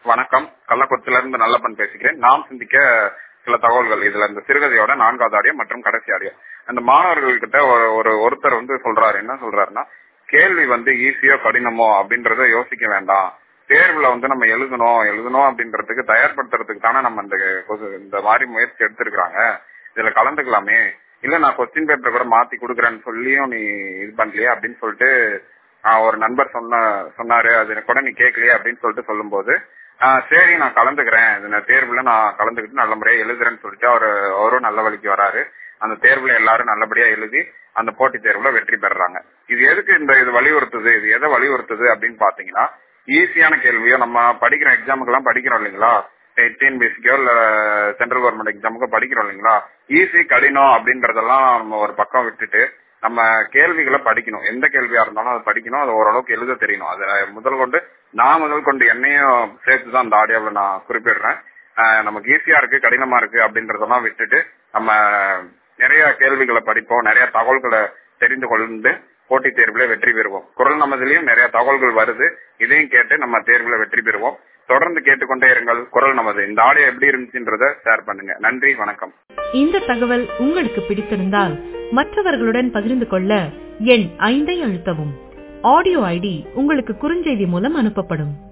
வணக்கம் கள்ளக்குறிச்சியில இருந்து நல்லப்பன் பேசுகிறேன் நாம் சிந்திக்க சில தகவல்கள் இதுல இந்த சிறுகதையோட நான்காவது ஆடியோ மற்றும் கடைசி ஆடியோ அந்த மாணவர்கள் கிட்ட ஒரு- ஒரு ஒருத்தர் வந்து சொல்றாரு என்ன சொல்றாருன்னா கேள்வி வந்து ஈஸியோ கடினமோ அப்படின்றத யோசிக்க வேண்டாம் தேர்வுல வந்து நம்ம எழுதணும் எழுதணும் அப்படின்றதுக்கு தயார்படுத்துறதுக்கு தானே நம்ம இந்த கொசு- இந்த மாதிரி முயற்சி எடுத்திருக்கிறாங்க இதுல கலந்துக்கலாமே இல்ல நான் கொஸ்டின் பேப்பர் கூட மாத்தி கொடுக்குறேன்னு சொல்லியும் நீ இது பண்ணலையே அப்படின்னு சொல்லிட்டு ஆஹ், ஒரு நண்பர் சொன்ன சொன்னாரு அது கூட நீ கேட்கலையே அப்படின்னு சொல்லிட்டு சொல்லும்போது ஆஹ், சரி நான் கலந்துக்கிறேன் இந்த தேர்வுல நான் கலந்துக்கிட்டு நல்ல முறையா எழுதுறேன்னு சொல்லிட்டு அவரு அவரும் நல்ல வழிக்கு வராரு அந்த தேர்வுல எல்லாரும் நல்லபடியா எழுதி அந்த போட்டித் தேர்வுல வெற்றி பெறுறாங்க இது எதுக்கு இந்த இது வலியுறுத்துது இது எதை வலியுறுத்துது அப்படின்னு பாத்தீங்கன்னா ஈஸியான கேள்வியோ நம்ம படிக்கிற எக்ஸாமுக்கு எல்லாம் படிக்கிறோம் இல்லைங்களா டிஎன்பிஎஸ்சிக்கோ இல்ல சென்ட்ரல் கவர்மெண்ட் எக்ஸாமுக்கோ படிக்கிறோம் இல்லைங்களா ஈஸி கடினம் அப்படின்றதெல்லாம் நம்ம ஒரு பக்கம் விட்டுட்டு நம்ம கேள்விகளை படிக்கணும் எந்த கேள்வியா இருந்தாலும் அதை படிக்கணும் அது ஓரளவுக்கு எழுத தெரியணும் அதுல முதல் கொண்டு நான் முதல் கொண்டு என்னையும் சேர்த்து தான் இந்த ஆடியோவில் நான் குறிப்பிடுறேன் ஆஹ் நமக்கு ஈஸியா இருக்கு கடினமா இருக்கு அப்படின்றதெல்லாம் விட்டுட்டு நம்ம நிறைய கேள்விகளை படிப்போம் நிறைய தகவல்களை தெரிந்து கொண்டு போட்டித் தேர்வுல வெற்றி பெறுவோம் குரல் நமதிலையும் நிறைய தகவல்கள் வருது இதையும் கேட்டு நம்ம தேர்வுல வெற்றி பெறுவோம் தொடர்ந்து கேட்டுக்கொண்டே இருங்கள் குரல் நமது இந்த ஆடியோ எப்படி இருந்துச்சுன்றத ஷேர் பண்ணுங்க நன்றி வணக்கம் இந்த தகவல் உங்களுக்கு பிடித்திருந்தால் மற்றவர்களுடன் பகிர்ந்து கொள்ள எண் ஐந்தை அழுத்தவும் ஆடியோ ஐடி உங்களுக்கு குறுஞ்செய்தி மூலம் அனுப்பப்படும்